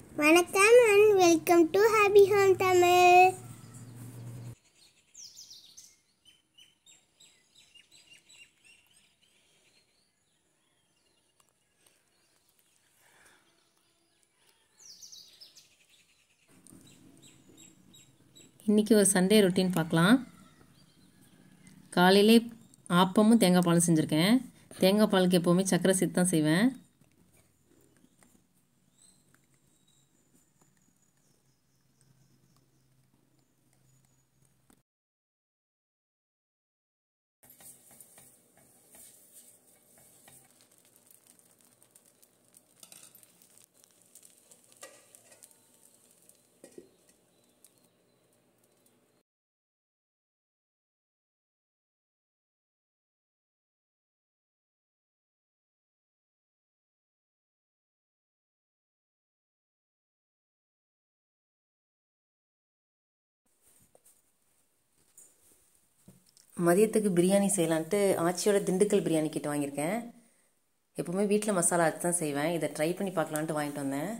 வணக்கம் and welcome to happy home Tamil இன்றைக்கி ஒரு சண்டே ரொட்டீன் பார்க்கலாம் காலையிலே ஆப்பமும் தேங்காய் பாலும் செஞ்சுருக்கேன் தேங்காய் பாலுக்கு எப்போவுமே சக்கரை சேர்த்து தான் செய்வேன் மதியத்துக்கு பிரியாணி செய்யலான்ட்டு ஆச்சியோட திண்டுக்கல் பிரியாணி கிட்ட வாங்கியிருக்கேன் எப்போவுமே வீட்டில் மசாலா வச்சு தான் செய்வேன் இதை ட்ரை பண்ணி பார்க்கலான்ட்டு வாங்கிட்டு வந்தேன்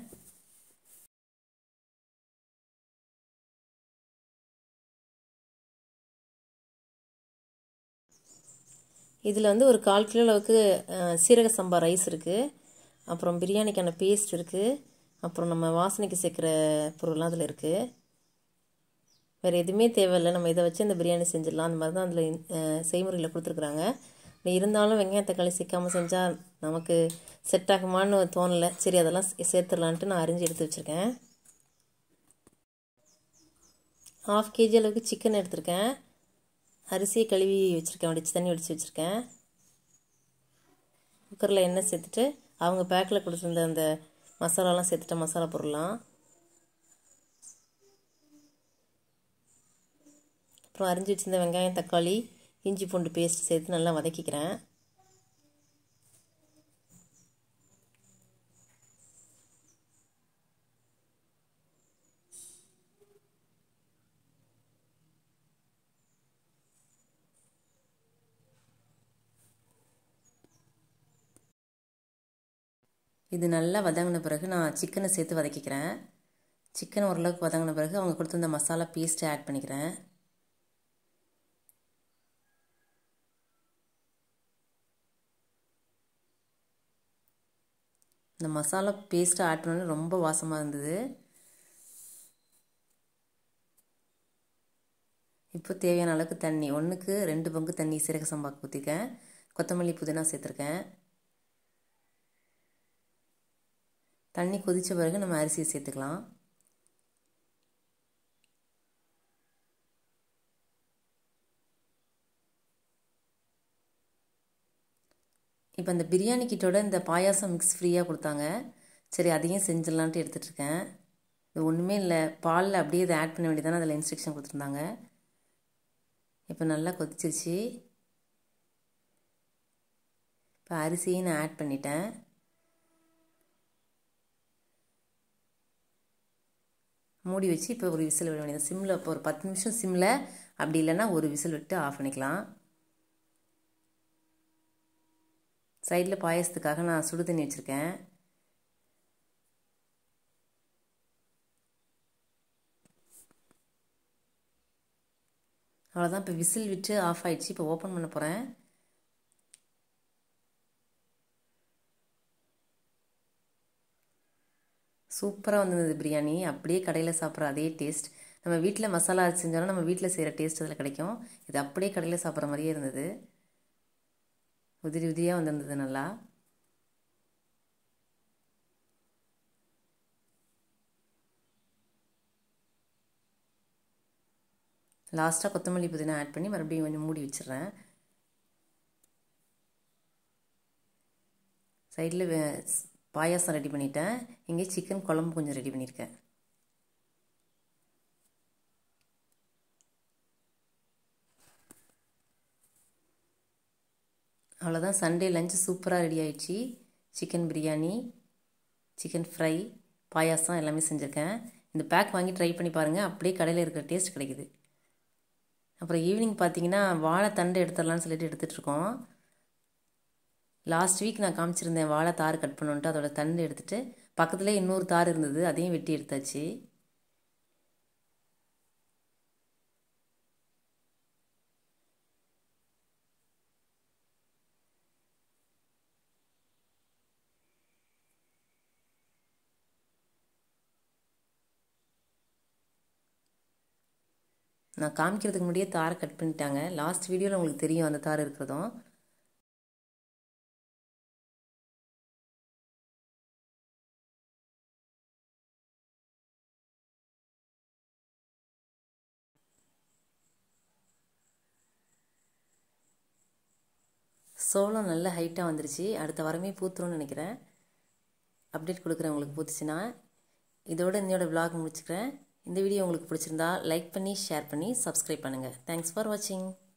இதில் வந்து ஒரு கால் கிலோ அளவுக்கு அஹ், சீரக சம்பா ரைஸ் இருக்குது அப்புறம் பிரியாணிக்கான பேஸ்ட் இருக்குது அப்புறம் நம்ம வாசனைக்கு சேர்க்குற பொருள்லாம் அதில் இருக்குது வேறு எதுவுமே தேவையில்லை நம்ம இதை வச்சு இந்த பிரியாணி செஞ்சிடலாம் அந்த மாதிரி தான் அதில் செய்முறையில் கொடுத்துருக்குறாங்க இப்படி இருந்தாலும் வெங்காயம் தக்காளி சேர்க்காமல் செஞ்சால் நமக்கு செட் ஆகுமான்னு தோணலை சரி அதெல்லாம் சே- சேர்த்துடலான்ட்டு நான் அரிஞ்சு எடுத்து வச்சுருக்கேன் ஹாஃப் கேஜி அளவுக்கு சிக்கன் எடுத்திருக்கேன் அரிசியை கழுவி வச்சுருக்கேன் வடித்து தண்ணி வடித்து வச்சுருக்கேன் குக்கரில் எண்ணெய் சேர்த்துட்டு அவங்க பேக்கில் கொடுத்துருந்த அந்த மசாலாலாம் சேர்த்துட்டேன் மசாலா பொருள்லாம் அப்புறம் அரிஞ்சு வச்சிருந்த வெங்காயம் தக்காளி இஞ்சி பூண்டு பேஸ்ட் சேர்த்து நல்லா வதக்கிக்கிறேன் இது நல்லா வதங்கின பிறகு நான் சிக்கனை சேர்த்து வதக்கிக்கிறேன் சிக்கன் ஓரளவுக்கு வதங்கின பிறகு அவங்க கொடுத்துருந்த மசாலா பேஸ்ட்டை ஆட் பண்ணிக்கிறேன் இந்த மசாலா பேஸ்ட்டை ஆட் பண்ணோன்னே ரொம்ப வாசமாக இருந்தது இப்போ தேவையான அளவுக்கு தண்ணி ஒன்றுக்கு ரெண்டு பங்கு தண்ணி சீரக சம்பாக்கு ஊற்றிருக்கேன் கொத்தமல்லி புதினா சேர்த்துருக்கேன் தண்ணி கொதித்த பிறகு நம்ம அரிசியை சேர்த்துக்கலாம் இப்போ இந்த பிரியாணி கிட்டோட இந்த பாயாசம் மிக்ஸ் ஃப்ரீயாக கொடுத்தாங்க சரி அதையும் செஞ்சிடலான்ட்டு எடுத்துகிட்ருக்கேன் இது ஒன்றுமே இல்லை பாலில் அப்படியே இதை ஆட் பண்ண வேண்டியதானே அதில் இன்ஸ்ட்ரக்ஷன் கொடுத்துருந்தாங்க இப்போ நல்லா கொதிச்சிருச்சு இப்போ அரிசியும் நான் ஆட் பண்ணிட்டேன் மூடி வச்சு இப்போ ஒரு விசில் விட வேண்டியது சிம்மில் இப்போ ஒரு பத்து நிமிஷம் சிம்மில் அப்படி இல்லைன்னா ஒரு விசில் விட்டு ஆஃப் பண்ணிக்கலாம் சைடில் பாயசத்துக்காக நான் சுடு தண்ணி வச்சுருக்கேன் அவ்வளோதான் இப்போ விசில் விட்டு ஆஃப் ஆயிடுச்சு இப்போ ஓப்பன் பண்ண போகிறேன் சூப்பராக வந்தது பிரியாணி அப்படியே கடையில் சாப்பிட்ற அதே டேஸ்ட் நம்ம வீட்டில் மசாலா அரைச்சி செஞ்சாலும் நம்ம வீட்டில் செய்கிற டேஸ்ட் அதில் கிடைக்கும் இது அப்படியே கடையில் சாப்பிட்ற மாதிரியே இருந்தது உதிரி உதிரியாக வந்திருந்தது நல்லா லாஸ்ட்டாக கொத்தமல்லி புதினா ஆட் பண்ணி மறுபடியும் கொஞ்சம் மூடி வச்சிடுறேன் சைடில் பாயாசம் ரெடி பண்ணிட்டேன் இங்கே சிக்கன் குழம்பு கொஞ்சம் ரெடி பண்ணியிருக்கேன் அவ்வளோதான் சண்டே லஞ்சு சூப்பராக ரெடி ஆயிடுச்சு chicken biryani chicken fry payasam எல்லாமே செஞ்சுருக்கேன் இந்த பேக் வாங்கி ட்ரை பண்ணி பாருங்கள் அப்படியே கடையில் இருக்கிற டேஸ்ட் கிடைக்குது அப்புறம் ஈவினிங் பார்த்தீங்கன்னா வாழைத்தண்டு எடுத்துடலான்னு சொல்லிட்டு எடுத்துகிட்ருக்கோம் லாஸ்ட் வீக் நான் காமிச்சிருந்தேன் வாழை தார் கட் பண்ணுன்ட்டு அதோட தண்டு எடுத்துகிட்டு பக்கத்தில் இன்னொரு தார் இருந்தது அதையும் வெட்டி எடுத்தாச்சு நான் காமிக்கிறதுக்கு முன்னாடியே தாரை கட் பண்ணிட்டாங்க லாஸ்ட் வீடியோவில் உங்களுக்கு தெரியும் அந்த தார் இருக்கிறதும் சோளம் நல்ல ஹைட்டாக வந்துருச்சு அடுத்த வாரமே பூத்துரும்னு நினைக்கிறேன் அப்டேட் கொடுக்குறேன் உங்களுக்கு பூத்துச்சுன்னா இதோட என்னோட விலாக் முடிச்சுக்கிறேன் இந்த வீடியோ உங்களுக்கு பிடிச்சிருந்தா லைக் பண்ணி ஷேர் பண்ணி சப்ஸ்கிரைப் பண்ணுங்கள் தேங்க்ஸ் ஃபார் வாட்சிங்